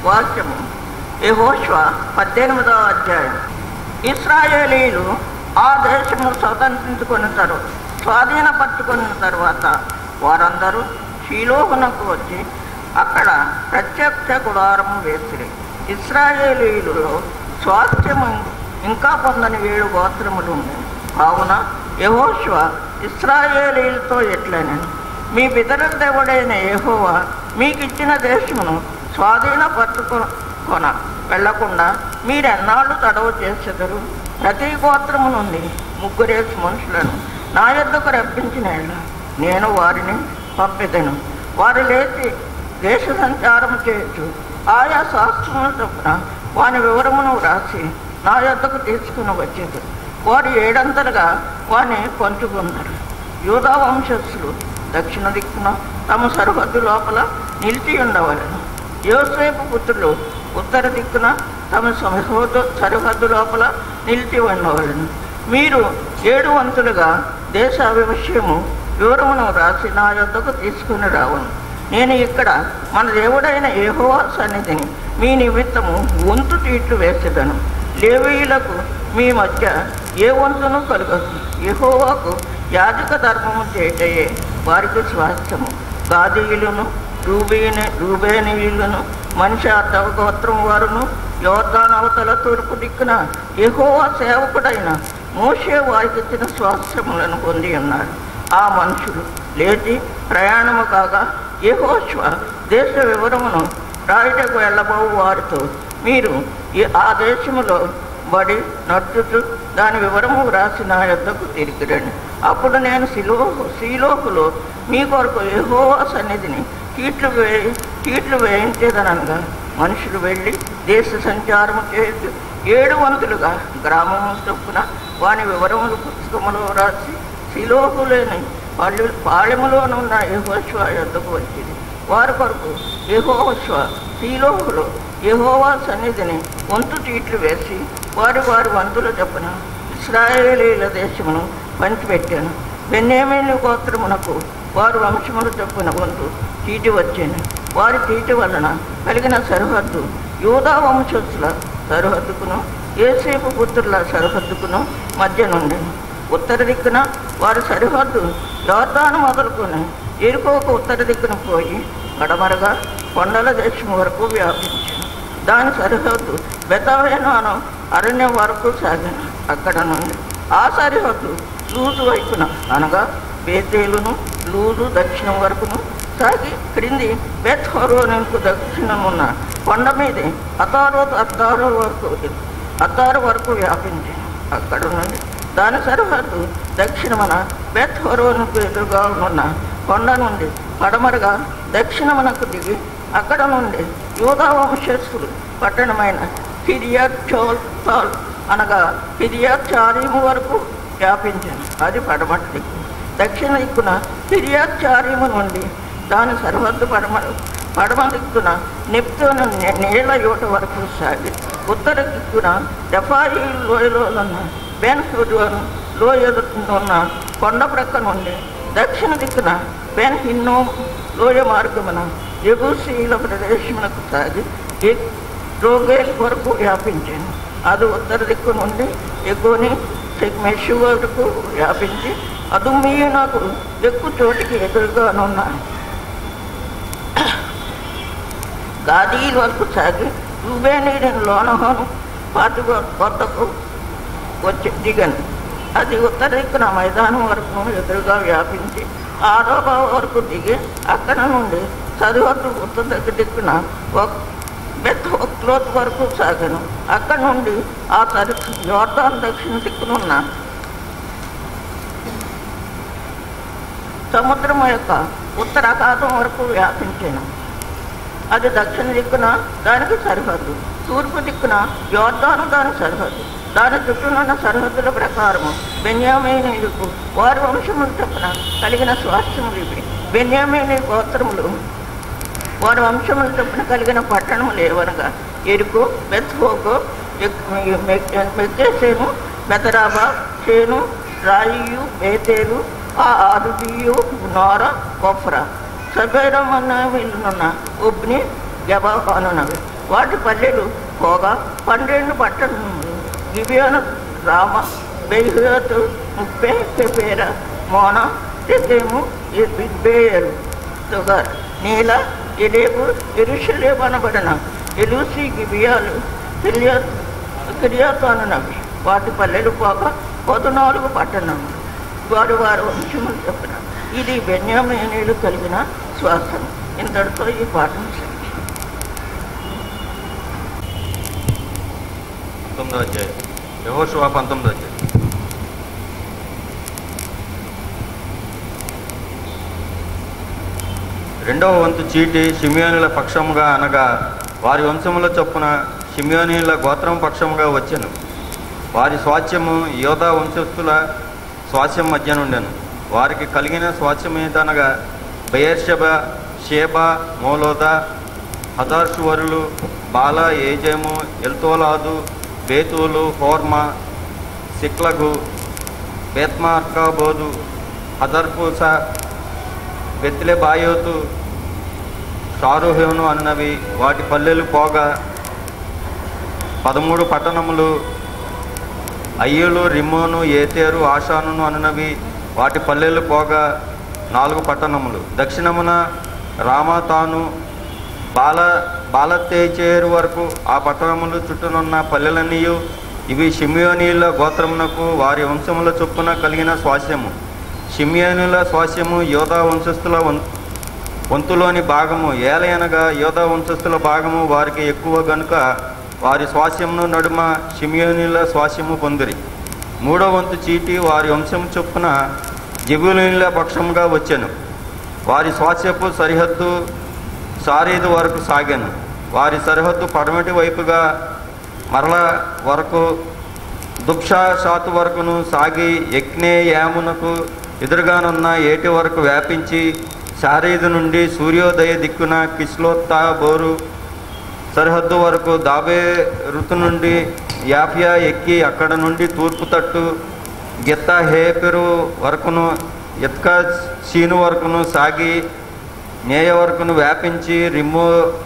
వాక్యము యెహోషువ పద్దెనిమిదవ అధ్యాయం ఇస్రాయేలీలు ఆ దేశము స్వతంత్రించుకున్న తరువాత స్వాధీనపరచుకున్న తర్వాత వారందరూ షీలోహునకు వచ్చి అక్కడ ప్రత్యక్ష గుడారము వేసిరి ఇస్రాయేలీలలో స్వాస్థ్యము ఇంకా పొందని ఏడు గోత్రములు ఉన్నాయి కావున యహోశివ ఇస్రాయేలీలతో ఎట్లనని మీ పితరుల దేవుడైన యెహోవా మీకు ఇచ్చిన దేశమును స్వాధీనపరచుకొన వెళ్లకుండా మీరెన్నాళ్ళు తడవు చేసేదరు ప్రతి గోత్రము నుండి ముగ్గురేసి మనుషులను నా యొద్దకు రప్పించిన యెడల నేను వారిని పంపెదను వారు లేచి దేశ సంచారం చేయొచ్చు ఆయా శాస్త్రముల చొప్పున వాని వివరమును వ్రాసి నా యొద్దకు తీసుకుని వచ్చేది వారు ఏడంతలుగా వాని పంచుకుందరు యూదా వంశస్థులు దక్షిణ దిక్కున తమ సరిహద్దు లోపల నిలిచి ఉండవలను యోసేపు పుత్రులు ఉత్తర దిక్కున తమ సరిహద్దు సరిహద్దు లోపల నిలిచి ఉండవలను మీరు ఏడు వంతులుగా దేశ విషయము వివరమును రాసి నా యొద్దకు తీసుకుని రావను నేను ఇక్కడ మన దేవుడైన యెహోవా సన్నిధిని మీ నిమిత్తము వంతు చీట్లు వేసేదను లేవీయులకు మీ మధ్య ఏ వంతును కలగదు యెహోవాకు యాజక ధర్మము చేయటయే వారికి స్వాస్థ్యము గాదీయులను రూబేని రూబేనీయులను మనిషి అర్థవ గోత్రం వారును యోర్దాన్ అవతల తూర్పు దిక్కున యెహోవా సేవకుడైన మోషే వారికి ఇచ్చిన స్వాస్థ్యములను పొంది ఉన్నారు ఆ మనుషులు లేచి ప్రయాణము కాగా యెహోషువ దేశ వివరమును రాయుటకు వెళ్ళబోవు వారితో మీరు ఈ ఆ దేశములో బడి నడుచుచు దాని వివరము వ్రాసి నా యొద్దకు తిరిగి రండి అప్పుడు నేను శిలో శీలోకులో మీ కొరకు యెహోవా సన్నిధిని కీట్లు వే కీట్లు వేయించేదనగా మనుషులు వెళ్ళి దేశ సంచారము చేయొచ్చు ఏడు వంతులుగా గ్రామము చొప్పున వాని వివరములు పుస్తకములో రాసి శిలోకులేని పళ్ళు పాళెములోనున్న యహోశ్వ యొద్దకు వచ్చింది వారి కొరకు యహోశ్వ శీలోహులో యహోవా సన్నిధిని వంతు చీట్లు వేసి వారి వారి వంతుల చొప్పున ఇస్రాయేలీల దేశమును పంచిపెట్టాను బెన్యామీని గోత్రమునకు వారి వంశముల చొప్పున వంతు చీటి వచ్చాను వారి చీటి వలన కలిగిన సరిహద్దు యూదా వంశస్థుల సరిహద్దుకును ఏసేపు పుత్రుల సరిహద్దుకును మధ్య నుండి ఉత్తర దిక్కున వారి సరిహద్దు యోర్దాను మొదలుకొని ఎరుకోకు ఉత్తర దిక్కున పోయి గడమరగా కొండల దేశం వరకు వ్యాపించింది దాని సరిహద్దు బెతవేనాను అరణ్యం వరకు సాగాను అక్కడ నుండి ఆ సరిహద్దు లూజు వైపున అనగా బేతేలును లూజు దక్షిణం వరకును సాగి క్రింది బెత్ హరోనుకు దక్షిణం ఉన్న కొండ మీదే అతారో అత్తారో వరకు అత్తారు వరకు వ్యాపించింది అక్కడ నుండి దాని సరిహద్దు దక్షిణమున బెత్ హరోనుకు ఎదురుగా ఉన్న కొండ నుండి పడమరగా దక్షిణమునకు దిగి అక్కడ నుండి యూదా వంశస్థులు పట్టణమైన కిరియత్ చోల్ తాల్ అనగా కిరియత్ చారీము వరకు వ్యాపించింది అది పడమటి దిక్కు దక్షిణ దిక్కున కిరియత్ చారీము నుండి దాని సరిహద్దు పడమ పడమ దిక్కున నెప్తోను నీళ్ల యోట వరకు సాగి ఉత్తర దిక్కున డెఫాయి లోయలో ఉన్న బెన్ హుడ్వన్ లోయలో ఉన్న కొండ ప్రక్క నుండి దక్షిణ దిక్కున బెన్ హిన్నో లోయ మార్గమున ఎగుశీల ప్రదేశమునకు సాగి ఎ- రోగేల్ వరకు వ్యాపించింది అది ఉత్తర దిక్కు నుండి ఎగుని మెషు వరకు వ్యాపించి అదుమీయునకు ఎక్కువ చోటికి ఎదురుగానున్న గాదీల వరకు సాగి రూబేనీడిని లోనహోను పాతి కొత్తకు వచ్చి దిగండి అది ఉత్తర దిక్కున మైదానం వరకు ఎదురుగా వ్యాపించి ఆరోప వరకు దిగి అక్కడ నుండి సరిహద్దు ఉత్తర దగ్గర దిక్కున ఒక బెత్ క్లోత్ వరకు సాగాను అక్కడ నుండి ఆ సరి యోర్దాన్ దక్షిణ దిక్కునున్న సముద్రం యొక్క ఉత్తరాఖాతం వరకు వ్యాపించాను అది దక్షిణ దిక్కున దానికి సరిహద్దు తూర్పు దిక్కున యోర్దాను దాని సరిహద్దు దాని చుట్టూనున్న సరిహద్దుల ప్రకారము బెన్యామీనీలకు వారి వంశముల చొప్పున కలిగిన స్వాస్థ్యములు ఇవి బెన్యామీని గోత్రములు వారి వంశముల చొప్పున కలిగిన పట్టణములు ఏవనగా ఎరుకు బెత్హోగో మెక్కేసేను బెతరాబా చేను రాయియు బేతేలు ఆ ఆరుదియు నోర కొఫ్రా సబేరం అన్న వీళ్ళునున్న ఉబ్ని గబానున్నవి వాటి పల్లెలు పోగా పన్నెండు పట్టణములు గిబియోను రామ బెయ్యోతు ముప్పే కెపేర మోన తెతేము బిబ్బేయరు తుగర్ నీల ఎలేపు ఎరుషలేము అనబడిన ఎలూసి గిబియాలు కిరియా కిరియాతో అనవి వాటి పల్లెలు పోక పద్నాలుగు పట్టణం వారు వారు వంశములు చెప్పిన ఇది బెన్యామీనులు కలిగిన శ్వాసం ఇంతటితో ఈ పాఠం సరి. పంతొమ్మిదో అధ్యాయం యహోషువా పంతొమ్మిదో అధ్యాయం రెండవ వంతు చీటి షిమియోనుల పక్షముగా అనగా వారి వంశముల చొప్పున షిమియోనీల గోత్రం పక్షముగా వచ్చెను వారి స్వాస్థ్యము యోధా వంశస్థుల స్వాస్థ్యం మధ్య నుండెను వారికి కలిగిన స్వాస్థ్యం ఏదనగా బయర్షబ షేబ మోలోద హదార్షువరులు బాల ఏజేము ఎల్తోలాదు బేతులు హోర్మ సిక్లగు బేత్మార్కాబోదు హదర్పూస బెత్లె బాయోతు షారుహేను అన్నవి వాటి పల్లెలు పోగా పదమూడు పట్టణములు అయ్యులు రిమ్మోను ఏతేరు ఆషానును అనునవి వాటి పల్లెలు పోగా నాలుగు పట్టణములు దక్షిణమున రామాతాను బాల బాలతేచేరు వరకు ఆ పట్టణములు చుట్టూనున్న పల్లెలన్నీయు ఇవి షిమియోనీల గోత్రమునకు వారి వంశముల చొప్పున కలిగిన స్వాస్యము షిమియోనుల స్వాస్యము యోధా వంశస్థుల వం- వంతులోని భాగము ఏలయనగా యోధా వంశస్థుల భాగము వారికి ఎక్కువ గనుక వారి స్వాస్యమును నడుమ షిమియోనుల స్వాస్యము పొందిరి మూడో వంతు చీటి వారి వంశము చొప్పున జిబులీల పక్షముగా వచ్చెను వారి స్వాస్యపు సరిహద్దు సారీదు వరకు సాగాను వారి సరిహద్దు పడమటి వైపుగా మరల వరకు దుక్షా షాతు వరకును సాగి యజ్ఞే యామునకు ఎదురుగానున్న ఏటి వరకు వ్యాపించి శారీదు నుండి సూర్యోదయ దిక్కున కిస్లోత్తా బోరు సరిహద్దు వరకు దాబే ఋతు నుండి యాఫియా ఎక్కి అక్కడ నుండి తూర్పు తట్టు గెత్త హేపెరు వరకును ఎత్క సీను వరకును సాగి నేయ వరకును వ్యాపించి రిమ్మో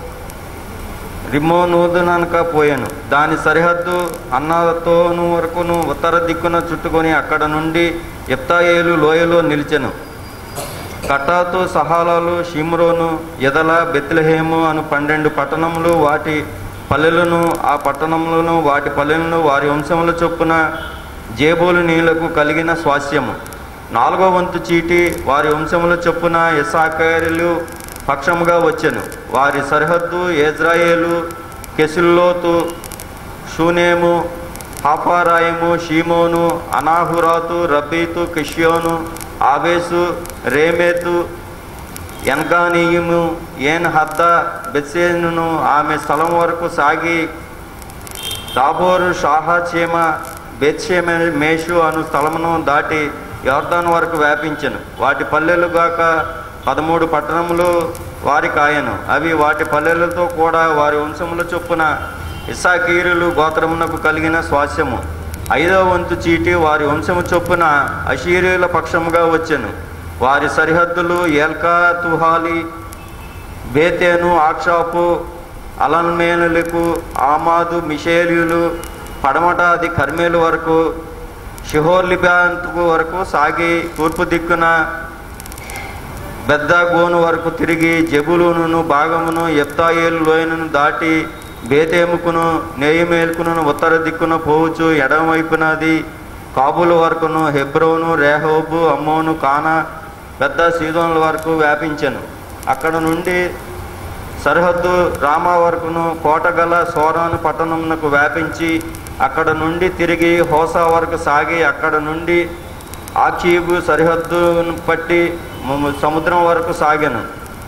రిమ్మోనూదనక పోయాను దాని సరిహద్దు అన్నతోను వరకును ఉత్తర దిక్కున చుట్టుకొని అక్కడ నుండి ఎప్తాయేలు లోయలో నిలిచెను కటాతు సహాలాలు షిమ్రోను ఎదల బెత్లహేము అను పన్నెండు పట్టణములు వాటి పల్లెలను ఆ పట్టణములను వాటి పల్లెలను వారి వంశముల చొప్పున జేబోలు నీళ్లకు కలిగిన స్వాస్యము నాలుగో వంతు చీటి వారి వంశముల చొప్పున ఇసాకరులు పక్షముగా వచ్చెను వారి సరిహద్దు ఏజ్రాయేలు కెసుల్లోతు షూనేము హాఫారాయము షీమోను అనాహురాతు రబ్బీతు కిష్యోను ఆవేసు రేమేతు ఎన్గానీయుము ఏన్ హద్ద బెత్సేనును ఆమె స్థలం వరకు సాగి తాబోరు షాహాచేమ బెత్షేమ మేషు అను స్థలమును దాటి యోర్దాన్ వరకు వ్యాపించెను వాటి పల్లెలు గాక పదమూడు పట్టణములు వారి కాయను అవి వాటి పల్లెలతో కూడా వారి వంశముల చొప్పున ఇసాకీరులు గోత్రమునకు కలిగిన స్వాస్యము ఐదవ వంతు చీటి వారి వంశము చొప్పున అషీరుల పక్షముగా వచ్చెను వారి సరిహద్దులు ఏల్కా తుహాలి బేతేను ఆక్షాపు అలన్మేనులకు ఆమాదు మిషేలియులు పడమట అది కర్మేలు వరకు షిహోర్లిబాంతు వరకు సాగి తూర్పు దిక్కున బెద్దగోను వరకు తిరిగి జబులును భాగమును ఎప్తాయేలు లోయను దాటి బేతేముకును నేయమేల్కును ఉత్తర దిక్కున పోవచ్చు ఎడమవైపునది కాబుల వరకును హెబ్రోను రేహోబు అమ్మోను కానా పెద్ద సీదోనుల వరకు వ్యాపించెను అక్కడ నుండి సరిహద్దు రామా వరకును కోటగల సోరాను పట్టణమునకు వ్యాపించి అక్కడ నుండి తిరిగి హోసా వరకు సాగి అక్కడ నుండి ఆచీబు సరిహద్దును పట్టి ము- సముద్రం వరకు సాగాను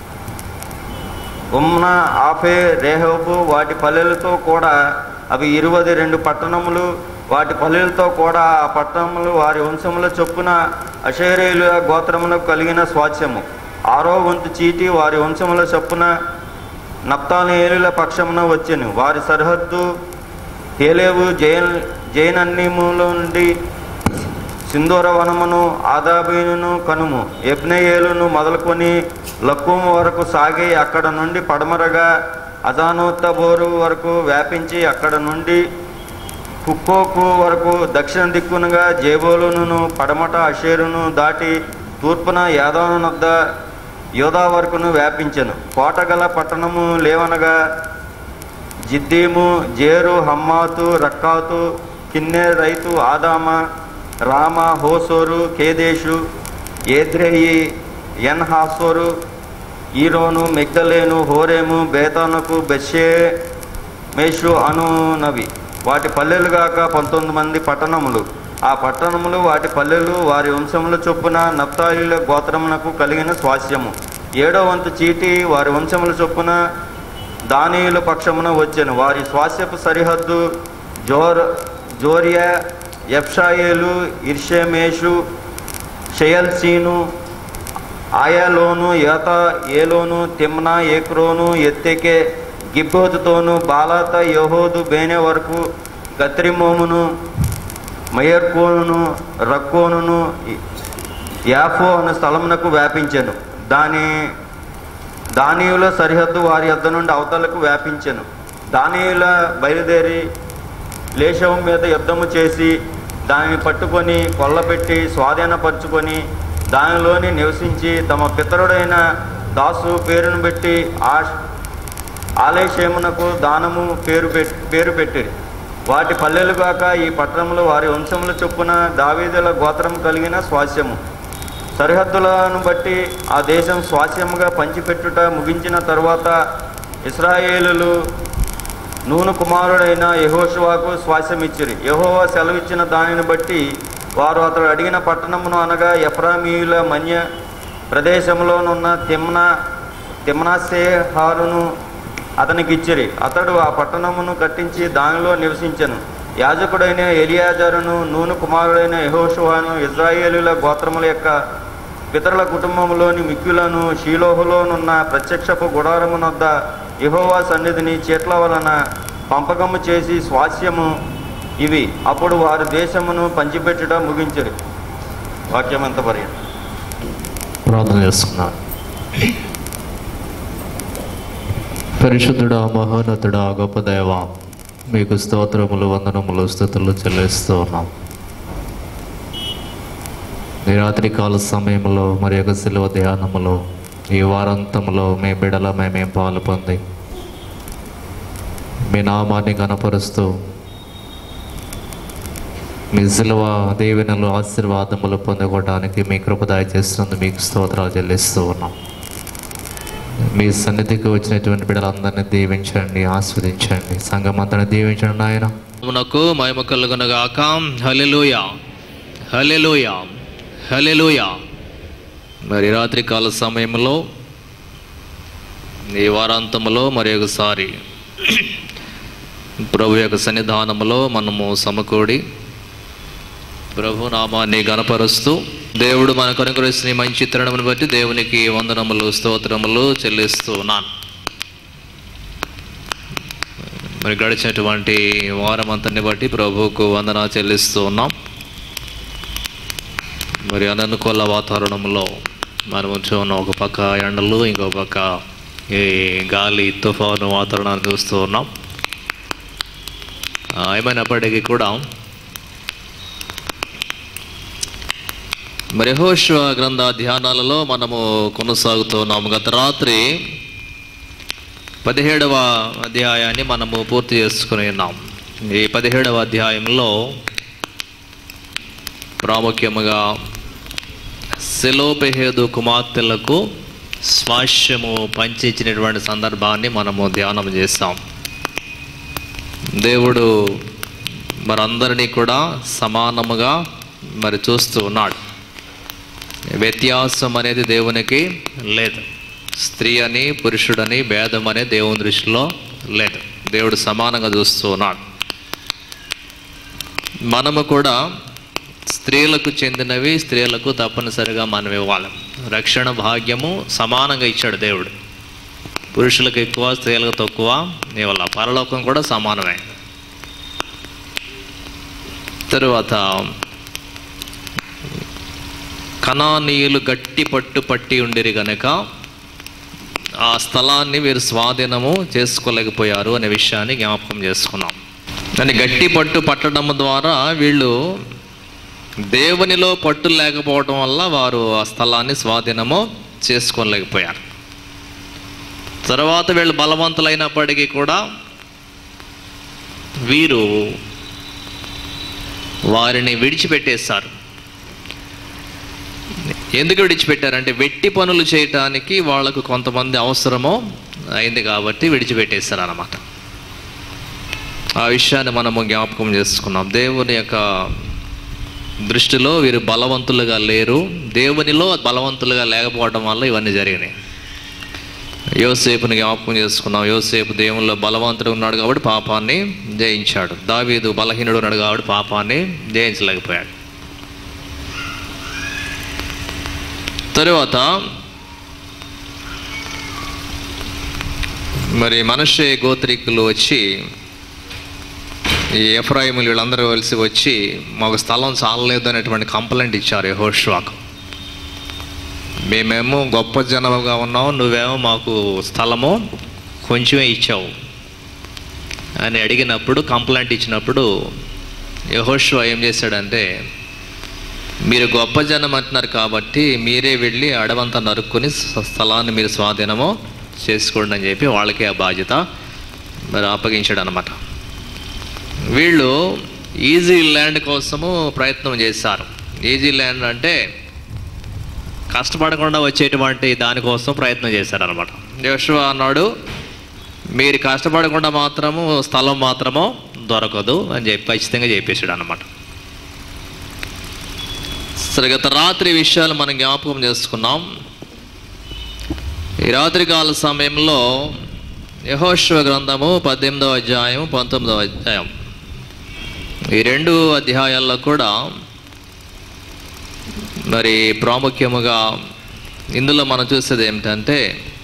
ఉమ్నా ఆఫే రేహోబు వాటి పల్లెలతో కూడా అవి ఇరువది రెండు పట్టణములు వాటి పల్లెలతో కూడా ఆ పట్టణములు వారి వంశముల చొప్పున అషేరేయుల గోత్రమునకు కలిగిన స్వాస్యము ఆరో వంతు చీటి వారి వంశముల చొప్పున నప్తాలేయుల పక్షమున వచ్చెను వారి సరిహద్దు హేలేవు జైన్ జైనన్నీముల నుండి సింధూర వనమును ఆదాబీనును కనుము యజ్ఞయేలును మొదలుకొని లక్కుము వరకు సాగి అక్కడ నుండి పడమరగా అజానోత్తబోరు వరకు వ్యాపించి అక్కడ నుండి కుక్కోకు వరకు దక్షిణ దిక్కునుగా జేబోలును పడమట అషేరును దాటి తూర్పున యాదవనొద్ద యోధా వరకును వ్యాపించెను కోటగల పట్టణము లేవనగా జిద్దీము జేరు హమ్మాతు రక్కాతు కిన్నె రైతు ఆదామ రామ హోసోరు కేదేశు ఏద్రేయి ఎన్ హాసోరు ఈరోను మెగ్దలేను హోరేము బేతానకు బెషే మేషు అనునవి వాటి పల్లెలు గాక పంతొమ్మిది మంది పట్టణములు ఆ పట్టణములు వాటి పల్లెలు వారి వంశముల చొప్పున నప్తాలీల గోత్రమునకు కలిగిన స్వాస్యము ఏడో వంతు చీటి వారి వంశముల చొప్పున దానియుల పక్షమున వచ్చెను వారి స్వాస్యపు సరిహద్దు జోర్ జోరియా ఎఫ్షాయేలు ఇర్షేమేషు షయల్సీను ఆయాలోను ఏత ఏలోను తిమ్నా ఏక్రోను ఎత్తెకే గిబ్బోతుతోను బాలాత యహోదు బేనే వరకు గత్రిమోమును మయర్కోను రక్కోనును యాఫో అనే స్థలమునకు వ్యాపించెను దాని దానియుల సరిహద్దు వారి యొద్ద నుండి అవతలకు వ్యాపించెను దానియుల బయలుదేరి లేశవం మీద యుద్ధము చేసి దానిని పట్టుకొని కొల్లపెట్టి స్వాధీనపరుచుకొని దానిలోని నివసించి తమ పితరుడైన దాసు పేరును పెట్టి ఆ ఆలయక్షేమునకు దానము పేరు పెట్ పేరు పెట్టిరి వాటి పల్లెలు కాక ఈ పట్టణంలో వారి వంశముల చొప్పున దావీదుల గోత్రం కలిగిన స్వాస్యము సరిహద్దులను బట్టి ఆ దేశం స్వాస్యముగా పంచిపెట్టుట ముగించిన తరువాత ఇస్రాయేలులు నూను కుమారుడైన యహోషువాకు స్వాస్యమిచ్చిరి యహోవా సెలవిచ్చిన దానిని బట్టి వారు అతడు అడిగిన పట్టణమును అనగా ఎఫ్రామీయుల మన్య ప్రదేశంలోనున్న తిమ్నా తిమ్నాసేహారును అతనికి ఇచ్చిరి అతడు ఆ పట్టణమును కట్టించి దానిలో నివసించెను యాజకుడైన ఎలియాజరును నూను కుమారుడైన యహోషువాను ఇజ్రాయేలుల గోత్రముల యొక్క పితరుల కుటుంబంలోని మిక్యులను షీలోహులోనున్న ప్రత్యక్షపు గుడారమునొద్ద యహోవా సన్నిధిని చేట్ల వలన పంపకము చేసి స్వాస్యము ఇవి అప్పుడు వారి దేశమును పంచిపెట్టుట ముగించరు వాక్యమంత పర్యంతం ప్రార్థన చేస్తున్నాను పరిశుద్ధుడా మహోన్నతుడా గొప్ప దేవ మీకు స్తోత్రములు వందనములు స్థుతులు చెల్లిస్తూ ఉన్నాం ఈ రాత్రి కాల సమయంలో మరి యొక్క శిలువ ధ్యానములో ఈ వారాంతంలో మీ బిడల మేమేం పాలు పొంది మీ నామాన్ని కనపరుస్తూ మీ శిలువ దీవెనలు ఆశీర్వాదములు పొందుకోవడానికి మీ కృప దయచేస్తుంది మీకు స్తోత్రాలు చెల్లిస్తూ ఉన్నాం మీ సన్నిధికి వచ్చినటువంటి బిడ్డలందరినీ దీవించండి ఆస్వాదించండి సంఘం అంతా దీవించండి ఆయన మనకు మహిమ కలుగునగాక హలెలుయ హలెలుయ హలెలుయ మరి రాత్రి కాల సమయంలో ఈ వారాంతంలో మరి ఒకసారి ప్రభు యొక్క సన్నిధానంలో మనము సమకూడి ప్రభు నామాన్ని గనపరుస్తూ దేవుడు మనకు అనుగ్రహిస్తున్న ఈ మంచి తరుణమును బట్టి దేవునికి వందనములు స్తోత్రములు చెల్లిస్తూ ఉన్నాను మరి గడిచినటువంటి వారం అంతని బట్టి ప్రభువుకు వందన చెల్లిస్తూ ఉన్నాం మరి అననుకూల వాతావరణంలో మనం ఉంచి ఉన్న ఒక పక్క ఎండలు ఇంకో పక్క ఈ గాలి తుఫాను వాతావరణాన్ని చూస్తూ ఉన్నాం ఆ, ఏమైనప్పటికీ కూడా మరి యెహోషువ గ్రంథ ధ్యానాలలో మనము కొనసాగుతున్నాము గత రాత్రి పదిహేడవ అధ్యాయాన్ని మనము పూర్తి చేసుకుని ఉన్నాం ఈ పదిహేడవ అధ్యాయంలో ప్రాముఖ్యముగా సెలోపెహేదు కుమార్తెలకు స్వాస్యము పంచిచ్చినటువంటి సందర్భాన్ని మనము ధ్యానం చేస్తాం దేవుడు మరందరినీ కూడా సమానముగా మరి చూస్తూ ఉన్నాడు వ్యత్యాసం అనేది దేవునికి లేదు స్త్రీ అని పురుషుడని భేదం అనే దేవుని దృష్టిలో లేదు దేవుడు సమానంగా చూస్తూ ఉన్నాడు మనము కూడా స్త్రీలకు చెందినవి స్త్రీలకు తప్పనిసరిగా మనం ఇవ్వాలి రక్షణ భాగ్యము సమానంగా ఇచ్చాడు దేవుడు పురుషులకు ఎక్కువ స్త్రీలకు తక్కువ ఇవ్వాలి పరలోకం కూడా సమానమే తరువాత కణానీయులు గట్టి పట్టు పట్టి ఉండిరి గనక ఆ స్థలాన్ని వీరు స్వాధీనము చేసుకోలేకపోయారు అనే విషయాన్ని జ్ఞాపకం చేసుకున్నాం దాన్ని గట్టి పట్టు పట్టడం ద్వారా వీళ్ళు దేవునిలో పట్టు లేకపోవడం వల్ల వారు ఆ స్థలాన్ని స్వాధీనము చేసుకోలేకపోయారు తర్వాత వీళ్ళు బలవంతులైనప్పటికీ కూడా వీరు వారిని విడిచిపెట్టేస్తారు ఎందుకు విడిచిపెట్టారంటే వెట్టి పనులు చేయటానికి వాళ్ళకు కొంతమంది అవసరమో అయింది కాబట్టి విడిచిపెట్టేస్తారు అన్నమాట ఆ విషయాన్ని మనము జ్ఞాపకం చేసుకున్నాం దేవుని యొక్క దృష్టిలో వీరు బలవంతులుగా లేరు దేవునిలో బలవంతులుగా లేకపోవడం వల్ల ఇవన్నీ జరిగినాయి యోసేపుని జ్ఞాపకం చేసుకున్నాం యోసేపు దేవునిలో బలవంతుడు ఉన్నాడు కాబట్టి పాపాన్ని జయించాడు దావీదు బలహీనుడు ఉన్నాడు కాబట్టి పాపాన్ని జయించలేకపోయాడు తరువాత మరి మనుష్య గోత్రికులు వచ్చి ఈ ఎఫ్రాయిములు వీళ్ళందరూ కలిసి వచ్చి మాకు స్థలం చాలలేదు అనేటువంటి కంప్లైంట్ ఇచ్చారు యెహోషువాకు మేమేమో గొప్ప జనముగా ఉన్నాం నువ్వేమో మాకు స్థలము కొంచెమే ఇచ్చావు అని అడిగినప్పుడు కంప్లైంట్ ఇచ్చినప్పుడు యహోషువా ఏం చేశాడంటే మీరు గొప్ప జనం అంటున్నారు కాబట్టి మీరే వెళ్ళి అడవంతా నరుక్కుని స- స్థలాన్ని మీరు స్వాధీనము చేసుకోండి అని చెప్పి వాళ్ళకి ఆ బాధ్యత మరి అప్పగించాడు అనమాట వీళ్ళు ఈజీ ల్యాండ్ కోసము ప్రయత్నం చేశారు ఈజీ ల్యాండ్ అంటే కష్టపడకుండా వచ్చేటువంటి దానికోసం ప్రయత్నం చేశారనమాట యశ్వ అన్నాడు మీరు కష్టపడకుండా మాత్రము స్థలం మాత్రము దొరకదు అని చెప్పి ఖచ్చితంగా చెప్పేశాడు అనమాట సరే గత రాత్రి విషయాలు మనం జ్ఞాపకం చేసుకున్నాం ఈ రాత్రి కాల సమయంలో యహోశ్వ గ్రంథము పద్దెనిమిదవ అధ్యాయం పంతొమ్మిదవ అధ్యాయం ఈ రెండు అధ్యాయాల్లో కూడా మరి ప్రాముఖ్యముగా ఇందులో మనం చూసేది ఏమిటంటే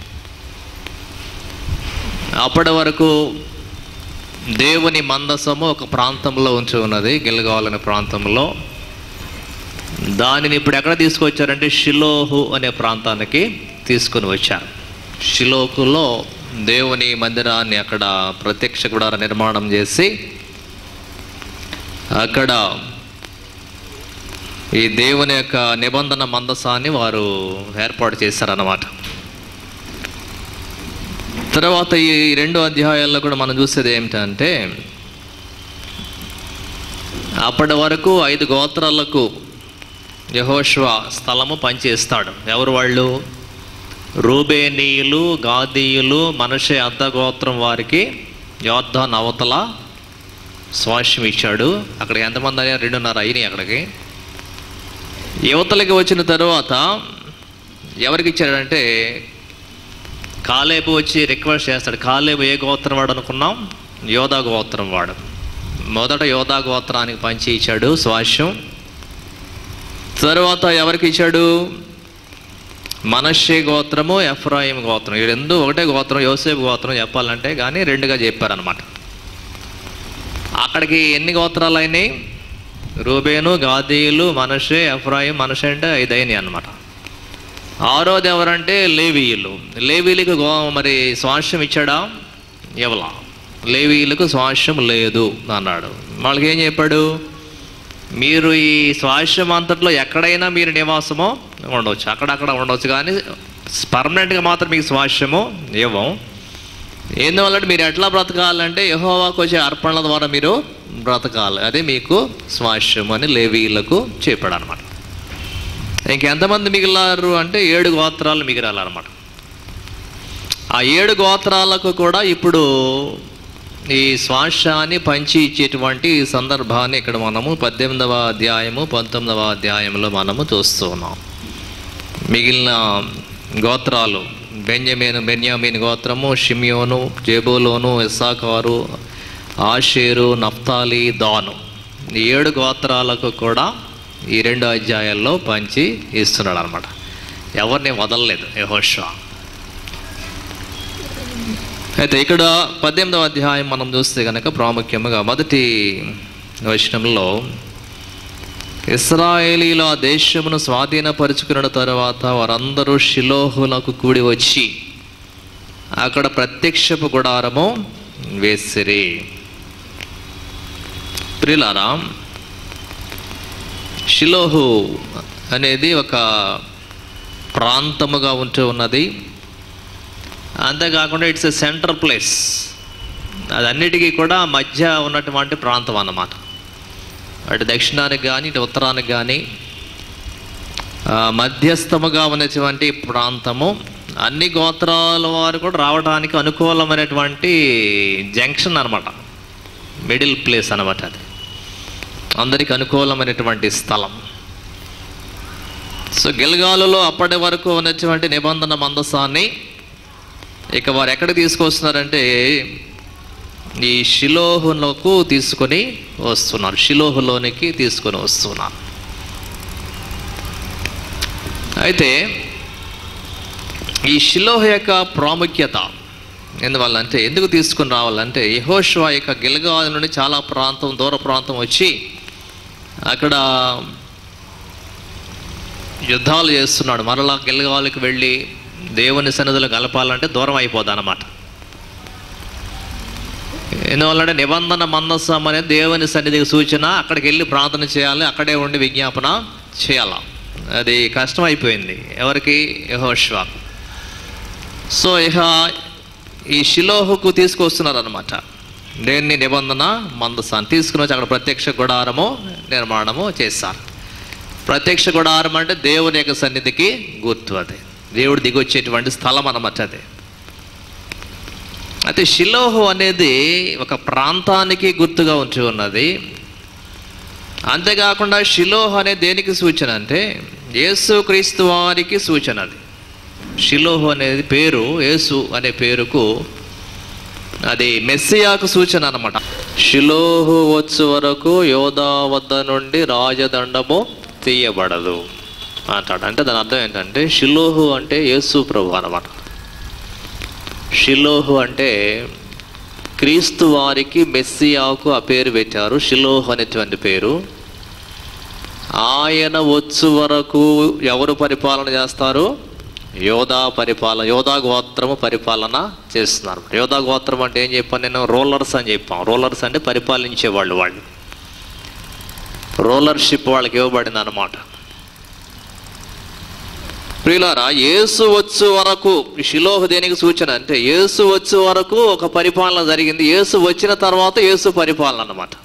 అప్పటి వరకు దేవుని మందసము ఒక ప్రాంతంలో ఉంచి ఉన్నది గిల్గాలనే ప్రాంతంలో దానిని ఇప్పుడు ఎక్కడ తీసుకొచ్చారంటే షిలోహు అనే ప్రాంతానికి తీసుకొని వచ్చారు షిలోహులో దేవుని మందిరాన్ని అక్కడ ప్రత్యక్ష గుడార నిర్మాణం చేసి అక్కడ ఈ దేవుని యొక్క నిబంధన మందసాన్ని వారు ఏర్పాటు చేశారన్నమాట తర్వాత ఈ రెండు అధ్యాయాల్లో కూడా మనం చూసేది ఏమిటంటే అప్పటి వరకు ఐదు గోత్రాలకు యహోష్వ స్థలము పంచేస్తాడు ఎవరు వాళ్ళు రూబేనీయులు గాదీయులు మనుషే అర్ధ గోత్రం వారికి యోద్ధ నవతల స్వాస్యం ఇచ్చాడు అక్కడ ఎంతమంది అయ్యారు రెండున్నర అయినాయి అక్కడికి యువతలకి వచ్చిన తరువాత ఎవరికి ఇచ్చాడంటే కాలేబు వచ్చి రిక్వెస్ట్ చేస్తాడు కాలేబు ఏ గోత్రం వాడు అనుకున్నాం యోధా గోత్రం వాడు మొదట యోధా గోత్రానికి పంచి ఇచ్చాడు స్వాస్యం తరువాత ఎవరికి ఇచ్చాడు మనషే గోత్రము ఎఫ్రాయిం గోత్రం ఈ రెండు ఒకటే గోత్రం యోసేపు గోత్రం చెప్పాలంటే కానీ రెండుగా చెప్పారనమాట అక్కడికి ఎన్ని గోత్రాలు అయినాయి రూబేను గాదీయులు మనషే ఎఫ్రాయిం మనషే అంటే ఐదు అయినాయి అనమాట ఆరోది ఎవరంటే లేవీయులు లేవీలకు గో మరి స్వాస్యం ఇచ్చాడా ఎవలా లేవీయులకు స్వాస్యం లేదు అన్నాడు వాళ్ళకి ఏం చెప్పాడు మీరు ఈ స్వాస్యం అంతట్లో ఎక్కడైనా మీరు నివాసమో ఉండవచ్చు అక్కడక్కడ ఉండవచ్చు కానీ పర్మనెంట్గా మాత్రం మీకు స్వాస్యము ఇవ్వం ఎందువల్ల మీరు ఎట్లా బ్రతకాలంటే యహోవాకు వచ్చే అర్పణల ద్వారా మీరు బ్రతకాలి అదే మీకు స్వాస్యం అని లేవీలకు చెప్పాడు అనమాట ఇంకెంతమంది మిగిలారు అంటే ఏడు గోత్రాలు మిగిలాలన్నమాట ఆ ఏడు గోత్రాలకు కూడా ఇప్పుడు ఈ స్వాశాన్ని పంచి ఇచ్చేటువంటి సందర్భాన్ని ఇక్కడ మనము పద్దెనిమిదవ అధ్యాయము పంతొమ్మిదవ అధ్యాయంలో మనము చూస్తూ ఉన్నాం మిగిలిన గోత్రాలు బెంజమీన్ బెన్యామీన్ గోత్రము షిమియోను జేబులోను ఇస్సాకారు ఆషేరు నఫ్తాలి దాను ఈ ఏడు గోత్రాలకు కూడా ఈ రెండు అధ్యాయాల్లో పంచి ఇస్తున్నాడు అనమాట ఎవరిని వదలలేదు యహోషా అయితే ఇక్కడ పద్దెనిమిదవ అధ్యాయం మనం చూస్తే కనుక ప్రాముఖ్యంగా మొదటి వచనంలో ఇస్రాయేలీల ఆ దేశమును స్వాధీనపరుచుకున్న తర్వాత వారందరూ షిలోహులకు కూడి వచ్చి అక్కడ ప్రత్యక్షపు గుడారము వేసిరి ప్రిలారా షిలోహు అనేది ఒక ప్రాంతముగా ఉంటూ ఉన్నది అంతేకాకుండా ఇట్స్ ఎ సెంటర్ ప్లేస్ అది అన్నిటికీ కూడా మధ్య ఉన్నటువంటి ప్రాంతం అన్నమాట అటు దక్షిణానికి కానీ ఇటు ఉత్తరానికి కానీ ఆ, మధ్యస్థముగా ఉన్నటువంటి ప్రాంతము అన్ని గోత్రాల వారు కూడా రావడానికి అనుకూలమైనటువంటి జంక్షన్ అనమాట మిడిల్ ప్లేస్ అనమాట అది అందరికి అనుకూలమైనటువంటి స్థలం సో గిల్గాలులో అప్పటి వరకు ఉన్నటువంటి నిబంధన మందసాన్ని ఇక వారు ఎక్కడ తీసుకొస్తున్నారంటే ఈ షిలోహులకు తీసుకొని వస్తున్నారు షిలోహులోనికి తీసుకొని వస్తున్నారు అయితే ఈ షిలోహ యొక్క ప్రాముఖ్యత ఎందువల్ల అంటే ఎందుకు తీసుకుని రావాలంటే యహోష్వా యొక్క గిల్గాల్ నుండి చాలా ప్రాంతం దూర ప్రాంతం వచ్చి అక్కడ యుద్ధాలు చేస్తున్నాడు మరలా గిల్గాలకు వెళ్ళి దేవుని సన్నిధిలో కలపాలంటే దూరం అయిపోదు అన్నమాట ఎందువల్లంటే నిబంధన మందస్సం అనేది దేవుని సన్నిధికి సూచన అక్కడికి వెళ్ళి ప్రార్థన చేయాలి అక్కడే ఉండి విజ్ఞాపన చేయాల అది కష్టం అయిపోయింది ఎవరికి యహోష్వా సో ఇక ఈ షిలోహుకు తీసుకొస్తున్నారు అనమాట దేన్ని నిబంధన మందసాన్ని తీసుకుని వచ్చి అక్కడ ప్రత్యక్ష గుడారము నిర్మాణము చేశారు ప్రత్యక్ష గుడారం అంటే దేవుని యొక్క సన్నిధికి గుర్తు అది దేవుడు దిగొచ్చేటువంటి స్థలం అన్నమాట అది అయితే షిలోహు అనేది ఒక ప్రాంతానికి గుర్తుగా ఉంచి ఉన్నది అంతేకాకుండా షిలోహ్ అనే దేనికి సూచన అంటే యేసు క్రీస్తు వారికి సూచన అది షిలోహు అనేది పేరు యేసు అనే పేరుకు అది మెస్సియాకు సూచన అనమాట షిలోహు వచ్చు వరకు యోధా వద్ద నుండి రాజదండము తీయబడదు అంటాడు అంటే దాని అర్థం ఏంటంటే షిలోహు అంటే యేసు ప్రభు అనమాట షిలోహు అంటే క్రీస్తు వారికి మెస్సియాకు ఆ పేరు పెట్టారు షిలోహు అనేటువంటి పేరు ఆయన వచ్చు వరకు ఎవరు పరిపాలన చేస్తారు యోధా పరిపాలన యోధా గోత్రము పరిపాలన చేస్తున్నారు యోధా గోత్రం అంటే ఏం చెప్పాను నేను రోలర్స్ అని చెప్పాం రోలర్స్ అంటే పరిపాలించే వాళ్ళు వాళ్ళు రోలర్షిప్ వాళ్ళకి ఇవ్వబడింది అనమాట ప్రియులారా యేసు వచ్చు వరకు ఈ షిలోహు దేనికి సూచన అంటే యేసు వచ్చు వరకు ఒక పరిపాలన జరిగింది యేసు వచ్చిన తర్వాత యేసు పరిపాలన అన్నమాట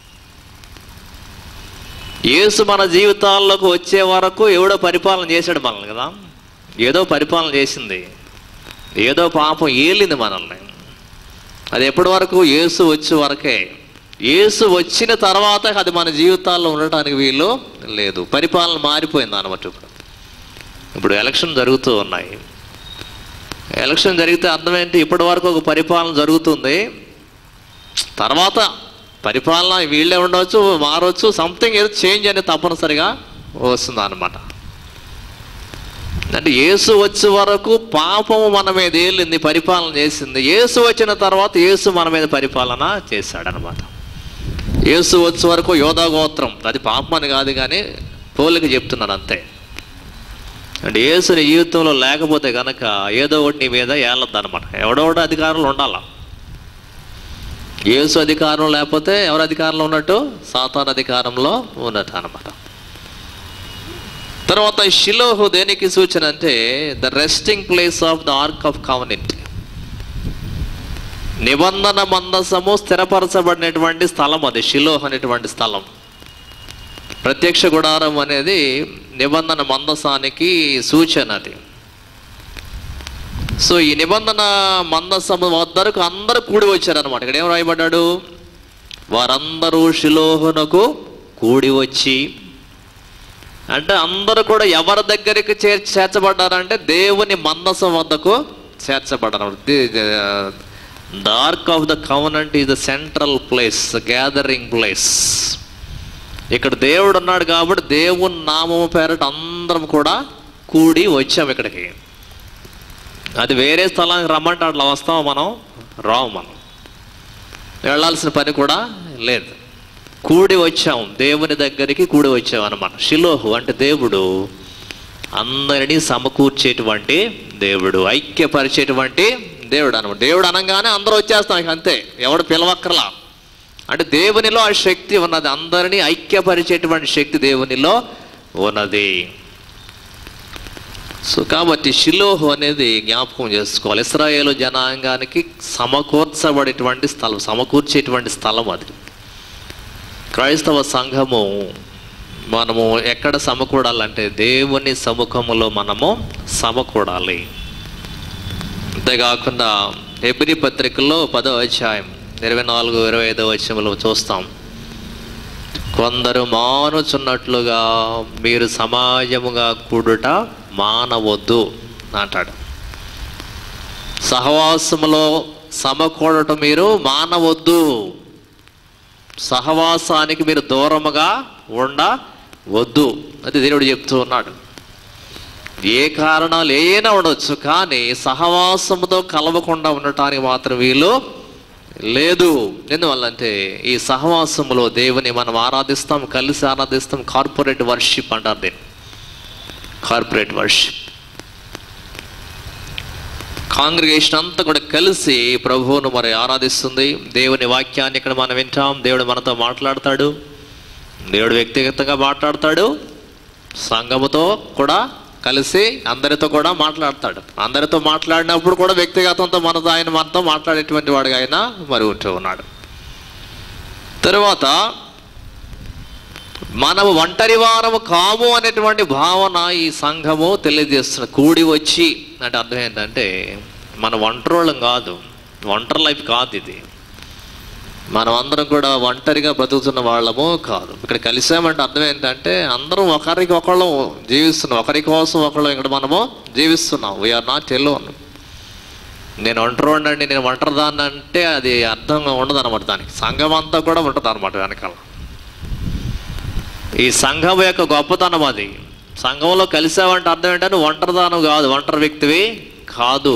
యేసు మన జీవితాల్లోకి వచ్చే వరకు ఎవడో పరిపాలన చేశాడు మనల్ని కదా ఏదో పరిపాలన చేసింది ఏదో పాపం ఏలింది మనల్ని అది ఎప్పటి వరకు యేసు వచ్చే వరకే యేసు వచ్చిన తర్వాత అది మన జీవితాల్లో ఉండటానికి వీలు లేదు పరిపాలన మారిపోయింది అనమాట ఇప్పుడు ఇప్పుడు ఎలక్షన్ జరుగుతూ ఉన్నాయి ఎలక్షన్ జరిగితే అర్థం ఏంటి ఇప్పటి వరకు ఒక పరిపాలన జరుగుతుంది తర్వాత పరిపాలన వీళ్ళే ఉండవచ్చు మారవచ్చు సంథింగ్ ఏదో చేంజ్ అనేది తప్పనిసరిగా వస్తుంది అనమాట అంటే యేసు వచ్చే వరకు పాపము మన మీద ఏలింది పరిపాలన చేసింది యేసు వచ్చిన తర్వాత యేసు మన మీద పరిపాలన చేశాడనమాట యేసు వచ్చే వరకు యోధా గోత్రం అది పాపం అని కాదు కానీ పోలిక చెప్తున్నాను అంతే అంటే యేసు నీ జీవితంలో లేకపోతే కనుక ఏదో ఒకటి నీ మీద ఏళ్ళద్దు అనమాట ఎవడో ఒకటి అధికారంలో ఉండాల యేసు అధికారం లేకపోతే ఎవరు అధికారంలో ఉన్నట్టు సాతాన్ అధికారంలో ఉన్నట్టు అనమాట తర్వాత ఈ షిలోహు దేనికి సూచన అంటే the resting place of the ark of covenant నిబంధన మందసము స్థిరపరచబడినటువంటి స్థలం అది షిలోహ్ అనేటువంటి స్థలం ప్రత్యక్ష గుడారం అనేది నిబంధన మందసానికి సూచన అది సో ఈ నిబంధన మందసము వద్దకు అందరూ కూడి వచ్చారనమాట ఇక్కడ ఏం రాయబడ్డాడు వారందరూ షిలోహునకు కూడి వచ్చి అంటే అందరూ కూడా ఎవరి దగ్గరికి చేర్ చేర్చబడ్డారంటే దేవుని మందసం వద్దకు చేర్చబడ్డారు the ark of the covenant is the central place gathering place ఇక్కడ దేవుడు ఉన్నాడు కాబట్టి దేవుని నామము పేరట అందరం కూడా కూడి వచ్చాం ఇక్కడికి అది వేరే స్థలానికి రమ్మంటే అట్లా వస్తాం మనం రావు మనం వెళ్ళాల్సిన పని కూడా లేదు కూడి వచ్చాం దేవుని దగ్గరికి కూడి వచ్చాం అనమాట షిలోహు అంటే దేవుడు అందరినీ సమకూర్చేటువంటి దేవుడు ఐక్యపరిచేటువంటి దేవుడు అనమాట దేవుడు అనగానే అందరూ వచ్చేస్తాం ఇక అంతే ఎవడు పిలవక్కర్లా అంటే దేవునిలో ఆ శక్తి ఉన్నది అందరినీ ఐక్యపరిచేటువంటి శక్తి దేవునిలో ఉన్నది సో కాబట్టి షిలోహు అనేది జ్ఞాపకం చేసుకోవాలి ఇస్రాయేలు జనాంగానికి సమకూర్చబడేటువంటి స్థలం సమకూర్చేటువంటి స్థలం అది క్రైస్తవ సంఘము మనము ఎక్కడ సమకూడాలంటే దేవుని సముఖములో మనము సమకూడాలి అంతేకాకుండా ఎబ్రి పత్రికలో పదో అధ్యాయం ఇరవై నాలుగు ఇరవై ఐదో వచనంలో చూస్తాం కొందరు మానుచున్నట్లుగా మీరు సమాజముగా కూడుట మానవద్దు అంటాడు సహవాసములో సమకూడటం మీరు మానవద్దు సహవాసానికి మీరు దూరముగా ఉండవద్దు అది దేవుడు చెప్తూ ఉన్నాడు ఏ కారణాలు ఏమైనా ఉండొచ్చు కానీ సహవాసముతో కలవకుండా ఉండటానికి మాత్రం వీలు లేదు ఎందువల్లంటే ఈ సహవాసములో దేవుని మనం ఆరాధిస్తాం కలిసి ఆరాధిస్తాం కార్పొరేట్ వర్షిప్ అంటారు దీన్ని కార్పొరేట్ వర్షిప్ కాంగ్రిగేషన్ అంతా కూడా కలిసి ప్రభువును మరి ఆరాధిస్తుంది దేవుని వాక్యాన్ని ఇక్కడ మనం వింటాం దేవుడు మనతో మాట్లాడతాడు దేవుడు వ్యక్తిగతంగా మాట్లాడతాడు సంఘముతో కూడా కలిసి అందరితో కూడా మాట్లాడతాడు అందరితో మాట్లాడినప్పుడు కూడా వ్యక్తిగతంతో మనతో ఆయన మనతో మాట్లాడేటువంటి వాడిగా ఆయన మరి ఉంటూ ఉన్నాడు తరువాత మనము ఒంటరి వారము కాము అనేటువంటి భావన ఈ సంఘము తెలియజేస్తున్న కూడి వచ్చి అంటే అర్థం ఏంటంటే మన ఒంటరోళ్ళం కాదు ఒంటరి లైఫ్ కాదు ఇది మనం అందరం కూడా ఒంటరిగా బ్రతుకుతున్న వాళ్ళము కాదు ఇక్కడ కలిసామంటే అర్థం ఏంటంటే అందరం ఒకరికి ఒకళ్ళు జీవిస్తున్నాం ఒకరి కోసం ఒకళ్ళు ఇక్కడ మనము జీవిస్తున్నాం వీఆర్ నాట్ ఎలోన్ నేను ఒంటరి అండి నేను ఒంటరిదాన్ని అంటే అది అర్థంగా ఉండదు అనమాట దానికి సంఘం అంతా కూడా ఉంటుంది అనమాట వెనకాల ఈ సంఘం యొక్క గొప్పతనం అది సంఘంలో కలిసావంటే అర్థం ఏంటంటే ఒంటరిదానం కాదు ఒంటరి వ్యక్తివి కాదు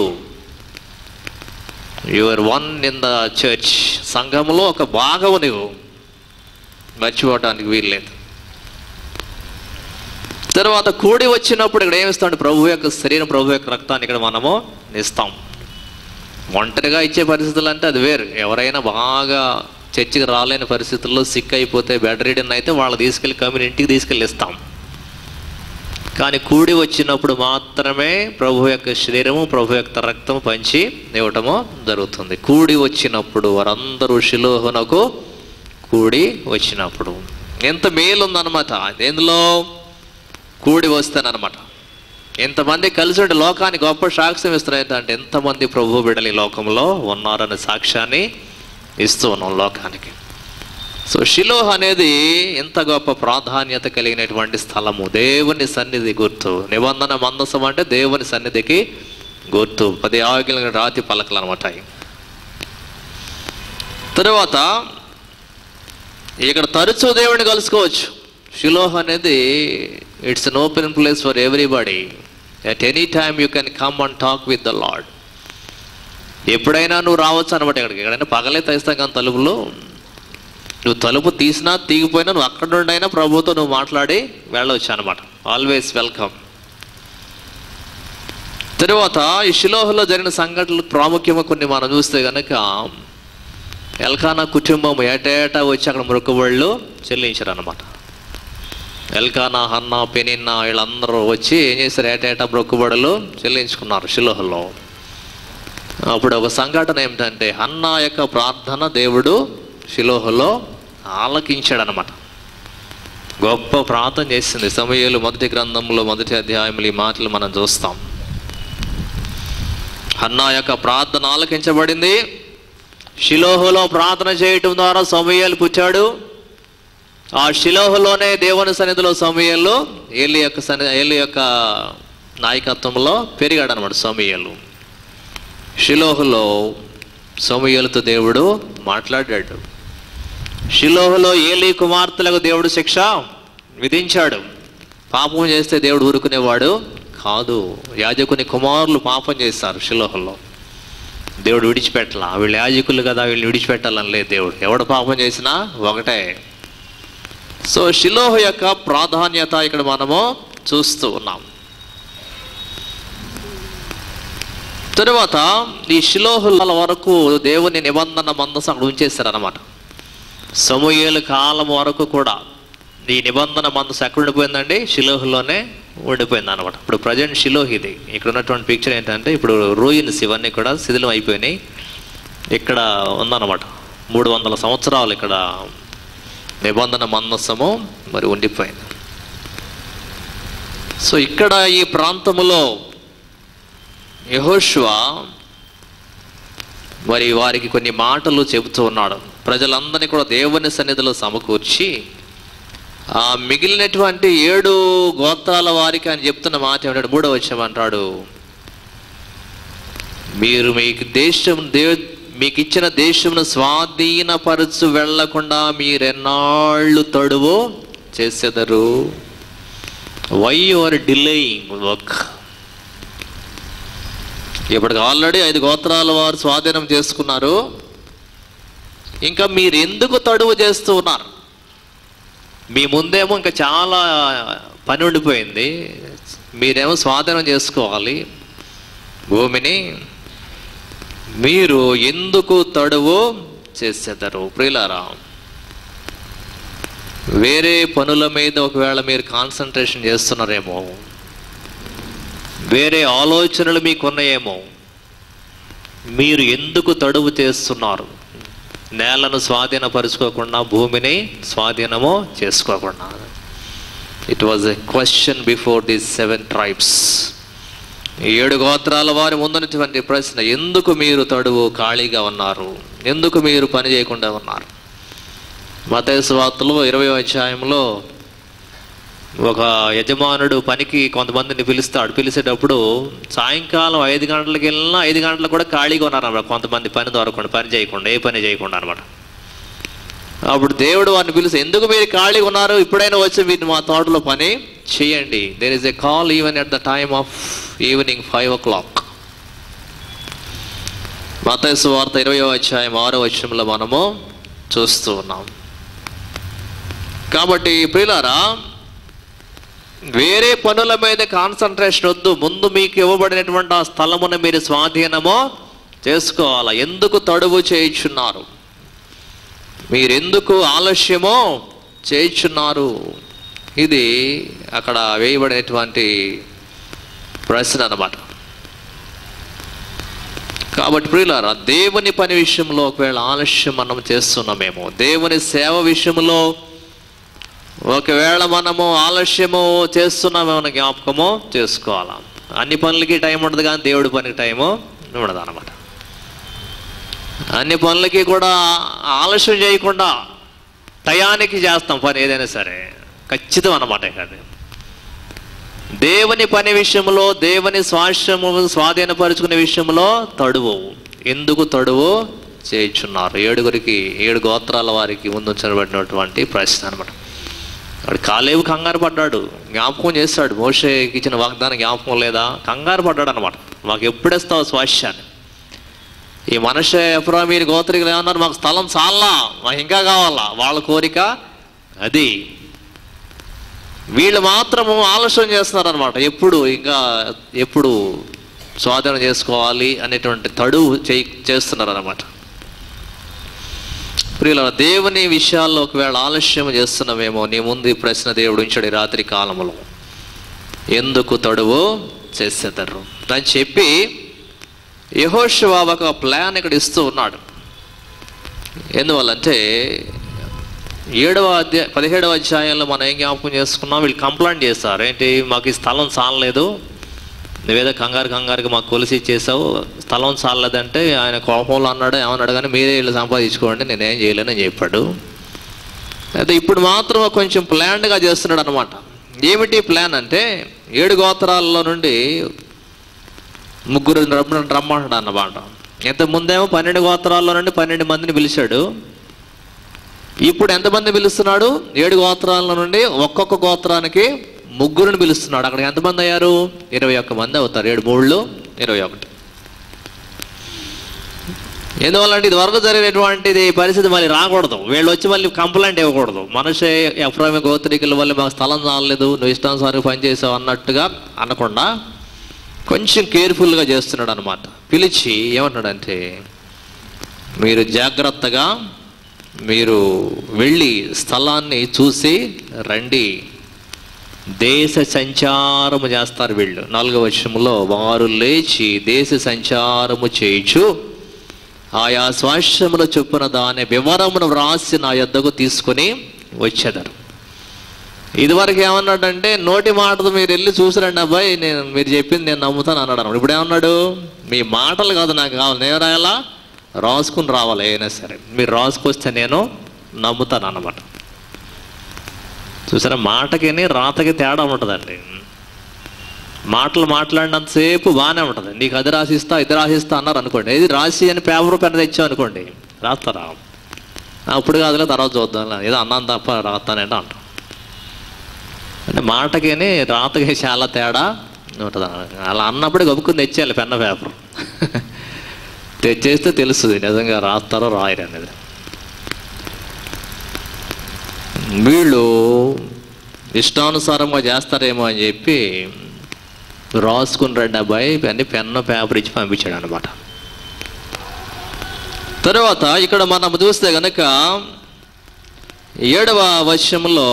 you're one in the church సంఘంలో ఒక భాగము నువ్వు మర్చిపోవటానికి వీల్లేదు తర్వాత కూడి వచ్చినప్పుడు ఇక్కడ ఏమిస్తాడు ప్రభు యొక్క శరీరం ప్రభు యొక్క రక్తాన్ని ఇక్కడ మనము ఇస్తాం ఒంటరిగా ఇచ్చే పరిస్థితులు అంటే అది వేరు ఎవరైనా బాగా చర్చికి రాలేని పరిస్థితుల్లో సిక్ అయిపోతే బెడ్ రీడన్ అయితే వాళ్ళు తీసుకెళ్ళి కమ్యూనిటీకి తీసుకెళ్ళి ఇస్తాం కానీ కూడి వచ్చినప్పుడు మాత్రమే ప్రభు యొక్క శరీరము ప్రభు యొక్క రక్తము పంచి ఇవ్వటము జరుగుతుంది కూడి వచ్చినప్పుడు వారందరూ శిలోహునకు కూడి వచ్చినప్పుడు ఎంత మేలు ఉందన్నమాట ఎందులో కూడి వస్తానన్నమాట ఎంతమంది కలిసి ఉంటే లోకానికి గొప్ప సాక్ష్యం ఇస్తారు ఏంటంటే ఎంతమంది ప్రభు బిడ్డలు ఈ లోకంలో ఉన్నారనే సాక్ష్యాన్ని ఇస్తూ ఉన్నాం లోకానికి సో షిలోహ్ అనేది ఎంత గొప్ప ప్రాధాన్యత కలిగినటువంటి స్థలము దేవుని సన్నిధి గుర్తు నిబంధన మందసం అంటే దేవుని సన్నిధికి గుర్తు పది ఆగిల రాతి పలకలు అనమాట అవి. తరువాత ఇక్కడ తరచూ దేవుడిని కలుసుకోవచ్చు షిలోహ్ అనేది it's an open place for everybody at any time you can come and talk with the Lord ఎప్పుడైనా నువ్వు రావచ్చు అనమాట ఇక్కడికి ఎక్కడైనా పగలే తెస్తాం కానీ తలుపులు నువ్వు తలుపు తీసినా తీగిపోయినా నువ్వు అక్కడ నుండి అయినా ప్రభుతో నువ్వు మాట్లాడి వెళ్ళవచ్చు అనమాట ఆల్వేస్ వెల్కమ్ తరువాత ఈ షిలోహలో జరిగిన సంఘటనలు ప్రాముఖ్యంగా కొన్ని మనం చూస్తే కనుక ఎల్కానా కుటుంబం ఏటేటా వచ్చి అక్కడ మృక్కుబళ్ళు చెల్లించారు అనమాట ఎల్కానా హన్న పెనిన్న వీళ్ళందరూ వచ్చి ఏం చేశారు ఏటేటా మొక్కుబడులు చెల్లించుకున్నారు షిలోహలో అప్పుడు ఒక సంఘటన ఏమిటంటే హన్నా యొక్క ప్రార్థన దేవుడు శిలోహలో ఆలకించాడనమాట గొప్ప ప్రార్థన చేసింది సమయాలు మొదటి గ్రంథంలో మొదటి అధ్యాయంలో ఈ మాటలు మనం చూస్తాం హన్నా యొక్క ప్రార్థన ఆలకించబడింది శిలోహలో ప్రార్థన చేయటం ద్వారా సమయాలు పుట్టాడు ఆ శిలోహలోనే దేవుని సన్నిధిలో సమయాలు ఏలి యొక్క సన్ని ఏలి యొక్క నాయకత్వంలో పెరిగాడు అనమాట సమయాలు షిలోహులో సమూయేలుతో దేవుడు మాట్లాడాడు షిలోహులో ఏలీ కుమార్తెలకు దేవుడు శిక్ష విధించాడు పాపం చేస్తే దేవుడు ఊరుకునేవాడు కాదు యాజకుని కుమారులు పాపం చేస్తారు షిలోహులో దేవుడు విడిచిపెట్టాల వీళ్ళు యాజకులు కదా వీళ్ళు విడిచిపెట్టాలని లేదు దేవుడు ఎవడు పాపం చేసినా ఒకటే సో షిలోహ యొక్క ప్రాధాన్యత ఇక్కడ మనము చూస్తూ ఉన్నాం తరువాత ఈ శిలోహుల వరకు దేవుని నిబంధన మందసం అక్కడ ఉంచేశారనమాట సమూయేలు కాలం వరకు కూడా ఈ నిబంధన మందసం ఎక్కడ ఉండిపోయిందండి షిలోహులోనే ఉండిపోయింది అనమాట ఇప్పుడు ప్రజెంట్ షిలోహ్ ఇది ఇక్కడ ఉన్నటువంటి పిక్చర్ ఏంటంటే ఇప్పుడు రూయిన్స్ ఇవన్నీ కూడా శిథిలం అయిపోయినాయి ఇక్కడ ఉందన్నమాట మూడు వందల సంవత్సరాలు ఇక్కడ నిబంధన మందసము మరి ఉండిపోయింది సో ఇక్కడ ఈ ప్రాంతములో యెహోషువ మరి వారికి కొన్ని మాటలు చెబుతూ ఉన్నాడు ప్రజలందరినీ కూడా దేవుని సన్నిధిలో సమకూర్చి ఆ మిగిలినటువంటి ఏడు గోత్రాల వారికి ఆయన చెప్తున్న మాట ఏమంటాడు మూడో వచ్చాం అంటాడు మీరు మీకు దేశం దేవ మీకు ఇచ్చిన దేశమును స్వాధీనపరచు వెళ్లకుండా మీరెన్నాళ్ళు తడువు చేసేదరు వై యువర్ డిలేయింగ్ వర్క్ ఇప్పటికి ఆల్రెడీ ఐదు గోత్రాల వారు స్వాధీనం చేసుకున్నారు ఇంకా మీరు ఎందుకు తడువు చేస్తూ ఉన్నారు మీ ముందేమో ఇంకా చాలా పని ఉండిపోయింది మీరేమో స్వాధీనం చేసుకోవాలి భూమిని మీరు ఎందుకు తడువు చేసేదారు ప్రియులారా వేరే పనుల మీద ఒకవేళ మీరు కాన్సన్ట్రేషన్ చేస్తున్నారేమో వేరే ఆలోచనలు మీకున్నాయేమో మీరు ఎందుకు తడువు చేస్తున్నారు నేలను స్వాధీనపరుచుకోకుండా భూమిని స్వాధీనము చేసుకోకుండా it was a question before the seven tribes ఏడు గోత్రాల వారి ముందున్నటువంటి ప్రశ్న ఎందుకు మీరు తడువు ఖాళీగా ఉన్నారు ఎందుకు మీరు పని చేయకుండా ఉన్నారు మతేసు వార్తలో ఇరవై అధ్యాయంలో ఒక యజమానుడు పనికి కొంతమందిని పిలుస్తాడు పిలిచేటప్పుడు సాయంకాలం ఐదు గంటలకు వెళ్ళినా ఐదు గంటలకు కూడా ఖాళీగా ఉన్నారు అన్నమాట కొంతమంది పని దొరకకుండా పని చేయకుండా ఏ పని చేయకుండా అనమాట అప్పుడు దేవుడు వారిని పిలిచి ఎందుకు మీరు ఖాళీగా ఉన్నారు ఇప్పుడైనా వచ్చి మీరు మా తోటలో పని చేయండి there is a call even at the time of evening five o'clock మతేసు వార్త ఇరవయో అధ్యాయం ఆరో వచ్చంలో మనము చూస్తూ ఉన్నాం కాబట్టి ప్రియులారా వేరే పనుల మీద కాన్సన్ట్రేషన్ వద్దు ముందు మీకు ఇవ్వబడినటువంటి ఆ స్థలమును మీరు స్వాధీనము చేసుకోవాలి ఎందుకు తడువు చేయించున్నారు మీరెందుకు ఆలస్యమో చేయించున్నారు ఇది అక్కడ వేయబడినటువంటి ప్రశ్న అన్నమాట కాబట్టి ప్రియులారా దేవుని పని విషయంలో ఒకవేళ ఆలస్యం మనం చేస్తున్నామేమో దేవుని సేవ విషయంలో ఒకవేళ మనము ఆలస్యము చేస్తున్నామేమో జ్ఞాపకము చేసుకోవాలా అన్ని పనులకి టైం ఉండదు కానీ దేవుడి పనికి టైము ఉండదు అనమాట అన్ని పనులకి కూడా ఆలస్యం చేయకుండా టయానికి చేస్తాం పని ఏదైనా సరే ఖచ్చితం అన్నమాట అది దేవుని పని విషయంలో దేవుని స్వాస్యము స్వాధీనపరుచుకునే విషయంలో తడువు ఎందుకు తడువు చేయించున్నారు ఏడుగురికి ఏడు గోత్రాల వారికి ముందుంచబడినటువంటి ప్రశ్న అనమాట వాడు కాలేవు కంగారు పడ్డాడు జ్ఞాపకం చేస్తాడు మోషేకి ఇచ్చిన వాగ్దానం జ్ఞాపకం లేదా కంగారు పడ్డాడు అనమాట మాకు ఎప్పుడేస్తావు స్వాస్యాన్ని ఈ మనుష్య ఎప్పుడో మీరు గోత్రికులు ఏమన్నారు మాకు స్థలం చాలా మాకు ఇంకా కావాలా వాళ్ళ కోరిక అది వీళ్ళు మాత్రము ఆలస్యం చేస్తున్నారు అనమాట ఎప్పుడు ఇంకా ఎప్పుడు స్వాధీనం చేసుకోవాలి అనేటువంటి తడువు చేయి చేస్తున్నారు అనమాట ప్రియుల దేవుని విషయాల్లో ఒకవేళ ఆలస్యం చేస్తున్నామేమో నీ ముందు ఈ ప్రశ్న దేవుడు ఉంచాడు ఈ రాత్రి కాలంలో ఎందుకు తడువు చేసేదారు అని చెప్పి యహోషువ ఒక ప్లాన్ ఇక్కడ ఇస్తూ ఉన్నాడు ఎందువల్లంటే ఏడవ అధ్యాయ పదిహేడవ అధ్యాయంలో మనం ఏం జ్ఞాపకం చేసుకున్నాం వీళ్ళు కంప్లైంట్ చేస్తారు ఏంటి మాకు ఈ స్థలం చాలలేదు నువ్వేదో కంగారు కంగారుగా మాకు కొలిసి ఇచ్చేసావు స్థలం చాలలేదంటే ఆయన కోపంలో అన్నాడు ఏమన్నాడు కానీ మీరే వీళ్ళు సంపాదించుకోండి నేనేం చేయలేనని చెప్పాడు అయితే ఇప్పుడు మాత్రం కొంచెం ప్లాన్డ్గా చేస్తున్నాడు అనమాట ఏమిటి ప్లాన్ అంటే ఏడు గోత్రాల్లో నుండి ముగ్గురు రమ్మ రమ్మంటాడు అన్నమాట ఇంత ముందేమో పన్నెండు గోత్రాల్లో నుండి పన్నెండు మందిని పిలిచాడు ఇప్పుడు ఎంతమంది పిలుస్తున్నాడు ఏడు గోత్రాల నుండి ఒక్కొక్క గోత్రానికి ముగ్గురుని పిలుస్తున్నాడు అక్కడ ఎంతమంది అయ్యారు ఇరవై ఒక్క మంది అవుతారు ఏడు మూళ్ళు ఇరవై ఒకటి ఎందువల్లంటే ఇది వరకు జరిగినటువంటిది పరిస్థితి మళ్ళీ రాకూడదు వీళ్ళు వచ్చి మళ్ళీ కంప్లైంట్ ఇవ్వకూడదు మనిషి ఎఫ్రామి గోత్రికుల వల్ల మాకు స్థలం చాలలేదు నువ్వు ఇష్టానుసారం పని చేసావు అన్నట్టుగా అనకుండా కొంచెం కేర్ఫుల్గా చేస్తున్నాడు అనమాట పిలిచి ఏమంటున్నాడంటే మీరు జాగ్రత్తగా మీరు వెళ్ళి స్థలాన్ని చూసి రండి దేశ సంచారము చేస్తారు వీళ్ళు నాలుగవ వర్షంలో వారు లేచి దేశ సంచారము చేయుచు ఆయా స్వాస్థ్యముల చొప్పున దాని వివరమును వ్రాసి నా యొద్దకు తీసుకొని వచ్చేదారు ఇదివరకు ఏమన్నాడంటే నోటి మాటతో మీరు వెళ్ళి చూసిరండి అబ్బాయి నేను మీరు చెప్పింది నేను నమ్ముతాను అన్నాడు అన్నమాట. ఇప్పుడు ఏమన్నాడు మీ మాటలు కాదు నాకు కావాలి నేను రాయాలా రాసుకుని రావాలి అయినా సరే మీరు రాసుకొస్తే నేను నమ్ముతాను అన్నమాట చూసారా మాటకిని రాతకి తేడా ఉంటుందండి మాటలు మాట్లాడినంతసేపు బాగానే ఉంటుంది నీకు అది రాసిస్తా ఇది రాసిస్తా అన్నారు అనుకోండి ఇది రాసి అని పేపర్ పెన్ తెచ్చావు అనుకోండి రాస్తారా అప్పుడు కాదులే తర్వాత చూద్దాం ఏదో అన్నాను తప్ప రాస్తానంటే అంటాం అంటే మాటకిని రాతకి చాలా తేడా ఉంటుంది అలా అన్నప్పుడే గబుక్కుని తెచ్చేయాలి పెన్న పేపర్ తెచ్చేస్తే తెలుస్తుంది నిజంగా రాస్తారో రాయరు అనేది వీళ్ళు ఇష్టానుసారంగా చేస్తారేమో అని చెప్పి రాసుకుని రండి అబ్బాయి అని పెన్ను పేపర్ ఇచ్చి పంపించాడు అనమాట తర్వాత ఇక్కడ మనం చూస్తే గనక ఏడవ వర్షంలో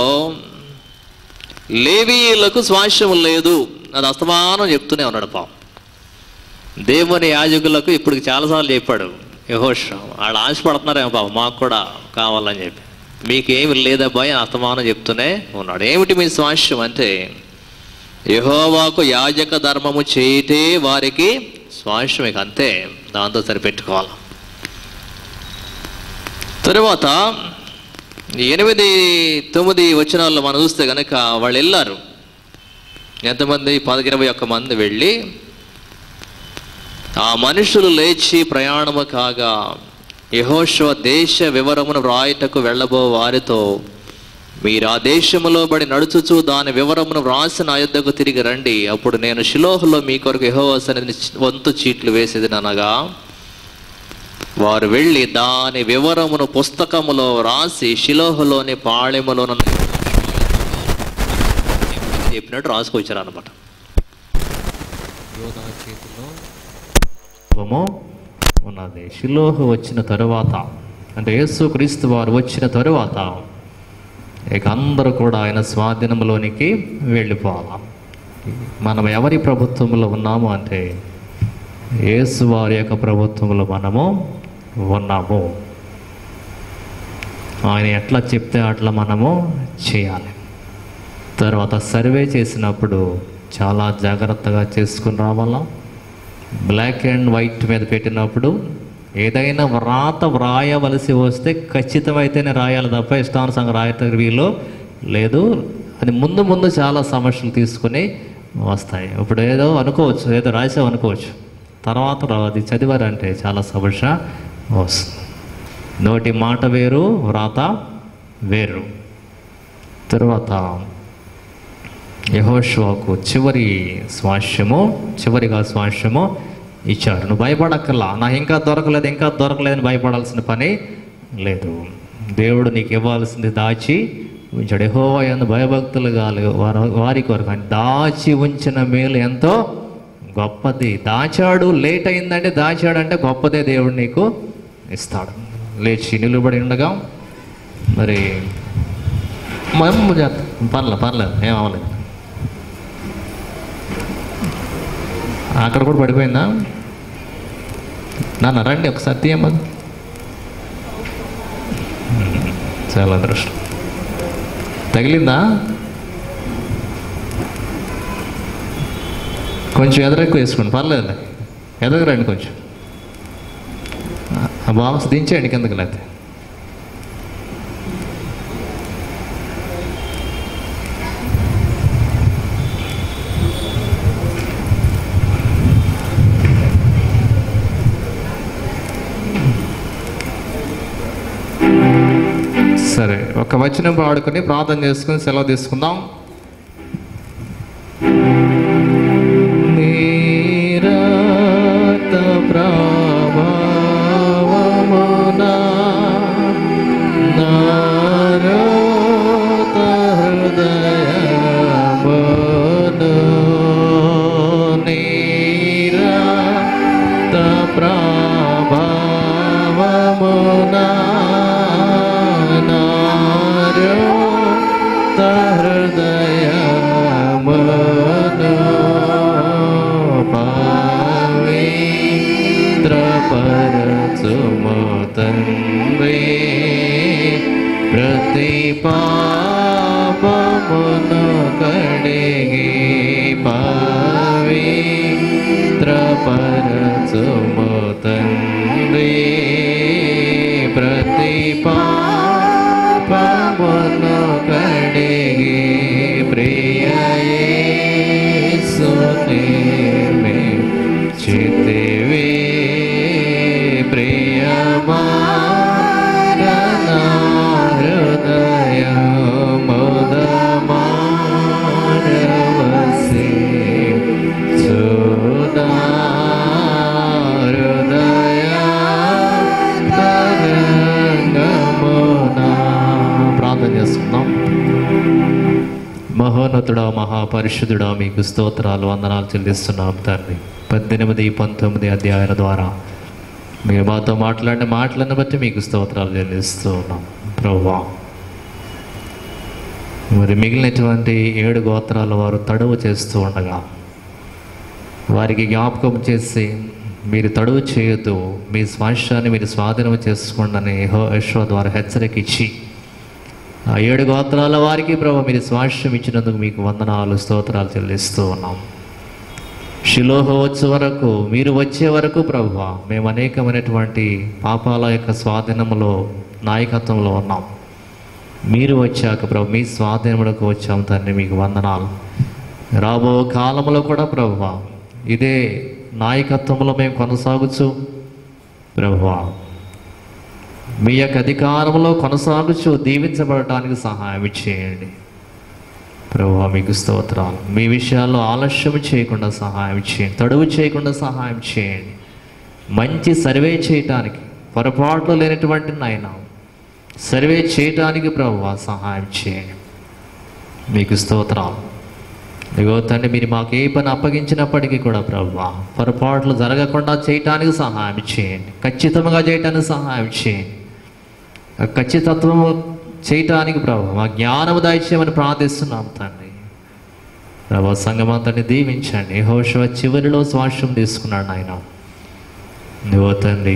లేవీయులకు స్వాస్థ్యం లేదు అది అస్తమానం చెప్తూనే ఉన్నాడు పాపం దేవుని యాజకులకు ఇప్పుడు చాలాసార్లు చెప్పాడు యహోష్ వాళ్ళు ఆశపడుతున్నారేమో పాపం మాకు కూడా కావాలని చెప్పి మీకేమి లేదబ్బాయి అని అస్తమానం చెప్తూనే ఉన్నాడు ఏమిటి మీ స్వాస్థ్యం అంటే యహోవాకు యాజక ధర్మము చేయటే వారికి స్వాస్థ్యం ఇక అంతే దాంతో సరిపెట్టుకోవాలి తరువాత ఎనిమిది తొమ్మిది వచనాల్లో మనం చూస్తే కనుక వాళ్ళు వెళ్ళారు ఎంతమంది పది ఇరవై ఒక్క మంది వెళ్ళి ఆ మనుషులు లేచి ప్రయాణము కాగా యహోశవ దేశ వివరమును వ్రాయుటకు వెళ్ళబో వారితో మీరు ఆ దేశములో బడి నడుచుచు దాని వివరమును వ్రాసి నా యొద్దకు తిరిగి రండి అప్పుడు నేను శిలోహులో మీ కొరకు యహోవసని వంతు చీట్లు వేసేది అనగా వారు వెళ్ళి దాని వివరమును పుస్తకములో రాసి శిలోహులోని పాళెములోన చెప్పినట్టు రాసుకొచ్చారు అనమాట ప్రభుత్వము ఉన్నది షిలోహు వచ్చిన తరువాత అంటే యేసు క్రీస్తు వారు వచ్చిన తరువాత ఇక అందరూ కూడా ఆయన స్వాధీనంలోనికి వెళ్ళిపోవాలి మనం ఎవరి ప్రభుత్వంలో ఉన్నాము అంటే యేసు వారి యొక్క ప్రభుత్వంలో మనము ఉన్నాము ఆయన ఎట్లా చెప్తే అట్లా మనము చేయాలి తర్వాత సర్వే చేసినప్పుడు చాలా జాగ్రత్తగా చేసుకుని రావాలా బ్లాక్ అండ్ వైట్ మీద పెట్టినప్పుడు ఏదైనా వ్రాత వ్రాయవలసి వస్తే ఖచ్చితమైతేనే రాయాలి తప్ప ఇష్టానుసంగా రాయటం వీలు లేదు అది ముందు ముందు చాలా సమస్యలు తీసుకుని వస్తాయి ఇప్పుడు ఏదో అనుకోవచ్చు ఏదో రాసావు అనుకోవచ్చు తర్వాత రా- అది చదివారంటే చాలా సమస్య వస్తుంది నోటి మాట వేరు వ్రాత వేరు తరువాత యహోషువకు చివరి స్వాస్యము చివరిగా స్వాస్యము ఇచ్చారు నువ్వు భయపడక్కర్లా నాకు ఇంకా దొరకలేదు ఇంకా దొరకలేదని భయపడాల్సిన పని లేదు దేవుడు నీకు ఇవ్వాల్సింది దాచి ఉంచాడు యెహోవా ఎందు భయభక్తులు కాలి వారి వారి కొరకు ఆయన దాచి ఉంచిన మేలు ఎంతో గొప్పది దాచాడు లేట్ అయిందంటే దాచాడు అంటే గొప్పదే దేవుడు నీకు ఇస్తాడు లేచి నిలబడి ఉండగా మరి మమ్మ చేస్తాం పర్లేదు పర్లేదు ఏం అవ్వలేదు అక్కడ కూడా పడిపోయిందా నాన్న రండి ఒకసారి తీయమ్మది చాలా అదృష్టం తగిలిందా కొంచెం ఎదరెక్కువ వేసుకోండి పర్లేదు ఎదగ రండి కొంచెం ఆ బాక్స్ దించేయండి కిందకి లేకపోతే సరే ఒక వచనం పాడుకొని ప్రార్థన చేసుకుని సెలవు తీసుకుందాం నీరాత ప్రభావమునా నారోత హృదయమును నీరాత తండ్రి ప్రతి పాపమును కడిగి పవిత్రపరచుము తండ్రి ప్రతి పాపమును కడిగి ప్రియయేసుని చితివి ప్రియమారణ హృదయ ముదమారవసి సుదా హృదయ తరంగమునా ప్రార్థన చేసుకుందాం మహోన్నతుడా మహాపరిశుద్ధుడా మీకు స్తోత్రాలు వందనాలు చెల్లిస్తున్నాం తండ్రి పద్దెనిమిది పంతొమ్మిది అధ్యాయాల ద్వారా మీరు మాతో మాట్లాడిన మాటలను బట్టి మీకు స్తోత్రాలు చెల్లిస్తూ ఉన్నాం ప్రభువా మరి మిగిలినటువంటి ఏడు గోత్రాల వారు తడువు చేస్తూ ఉండగా వారికి జ్ఞాపకం చేసి మీరు తడువు చేయొద్దు మీ స్వాస్థ్యాన్ని మీరు స్వాధీనం చేసుకోండి యెహో యశ్వ ద్వారా హెచ్చరిక ఇచ్చి ఆ ఏడు గోత్రాల వారికి ప్రభు మీరు స్వాస్థ్యం ఇచ్చినందుకు మీకు వందనాలు స్తోత్రాలు చెల్లిస్తూ ఉన్నాం శిలోహ వచ్చే వరకు మీరు వచ్చే వరకు ప్రభు మేము అనేకమైనటువంటి పాపాల యొక్క స్వాధీనంలో నాయకత్వంలో ఉన్నాం మీరు వచ్చాక ప్రభు మీ స్వాధీనములకు వచ్చాం తండ్రి మీకు వందనాలు రాబో కాలంలో కూడా ప్రభు ఇదే నాయకత్వంలో మేము కొనసాగుచు ప్రభువా మీ యొక్క అధికారంలో కొనసాగుచు దీవించబడటానికి సహాయం చేయండి ప్రభు మీకు స్తోత్రాలు మీ విషయాల్లో ఆలస్యం చేయకుండా సహాయం చేయండి తడువు చేయకుండా సహాయం చేయండి మంచి సర్వే చేయటానికి పొరపాట్లు లేనటువంటి నాయన సర్వే చేయటానికి ప్రభు సహాయం చేయండి మీకు స్తోత్రాలు ఇగో తండ్రి మీరు మాకు ఏ పని అప్పగించినప్పటికీ కూడా ప్రభు పొరపాట్లు జరగకుండా చేయటానికి సహాయం చేయండి ఖచ్చితంగా చేయటానికి సహాయం చేయండి ఆ ఖచ్చితత్వము చేయటానికి ప్రభు మా జ్ఞానము దయచేయమని ప్రార్థిస్తున్నాం తండ్రి ప్రభు సంగమంతని దీవించండి హోషవ చివరిలో స్వాస్థ్యం తీసుకున్నాడు ఆయన నువ్వు తండ్రి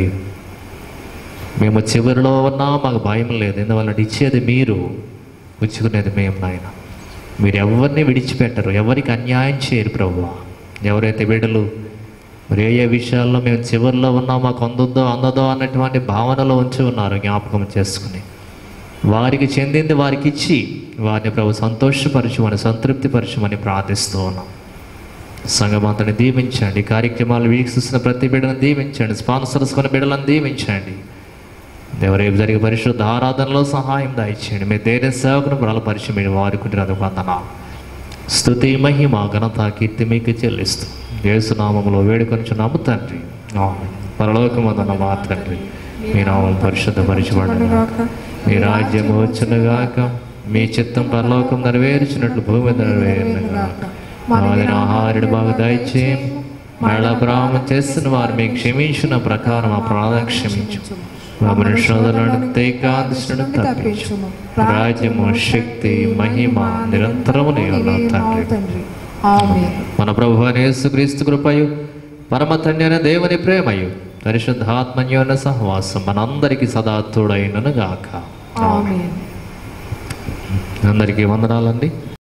మేము చివరిలో ఉన్నా మాకు భయం లేదు ఎందువల్ల ఇచ్చేది మీరు పుచ్చుకునేది మేము నాయన మీరు ఎవరిని విడిచిపెట్టరు ఎవరికి అన్యాయం చేయరు ప్రభు ఎవరైతే బిడ్డలు మరి ఏ ఏ విషయాల్లో మేము చివరిలో ఉన్నా మాకు అందుద్దో అందదో అన్నటువంటి భావనలో ఉంచి ఉన్నారు జ్ఞాపకం చేసుకుని వారికి చెందింది వారికి ఇచ్చి వారిని ప్రభు సంతోషపరచమని సంతృప్తిపరచమని ప్రార్థిస్తూ ఉన్నాం సంగమంతని దీవించండి కార్యక్రమాలు వీక్షిస్తున్న ప్రతి బిడ్డను దీవించండి స్పాన్సర్స్ కొన్ని బిడ్డలను దీవించండి దేవరేపు జరిగే పరిశుద్ధ ఆరాధనలో సహాయం దాయిచ్చేయండి మీ ధైర్య సేవకును బలపరిచి మీరు వారుకుంటే అది వందనా స్థుతి మహిమ ఘనత కీర్తి మీకు చెల్లిస్తూ యేసునామములో వేడుకొంచు నమ్ము తండ్రి ఆమేన్. పరలోకమందున్న మా తండ్రి మీ నామం పరిశుద్ధపరచబడను మీ రాజ్యం వచ్చునుగాక మీ చిత్తం పరలోకం నెరవేర్చినట్లు భూమి మీద నెరవేరునుగాక మాదిన ఆహారుడు బాగా దయచేయం మళ్ళా ప్రారంభం చేస్తున్న వారు మీకు క్షమించిన ప్రకారం ఆ ప్రాణం క్షమించు మా మనుషులను తేకాదృష్టిని తప్పించు రాజ్యము శక్తి మహిమ నిరంతరము నీలో తండ్రి తండ్రి ఆమేన్ మన ప్రభు అయిన యేసుక్రీస్తు కృపయు పరమ తండ్రి అయిన దేవుని ప్రేమయు పరిశుద్ధాత్మన్యోన సహవాసం మనందరికీ సదా తోడైనను గాక ఆమేన్ అందరికీ వందనాలండి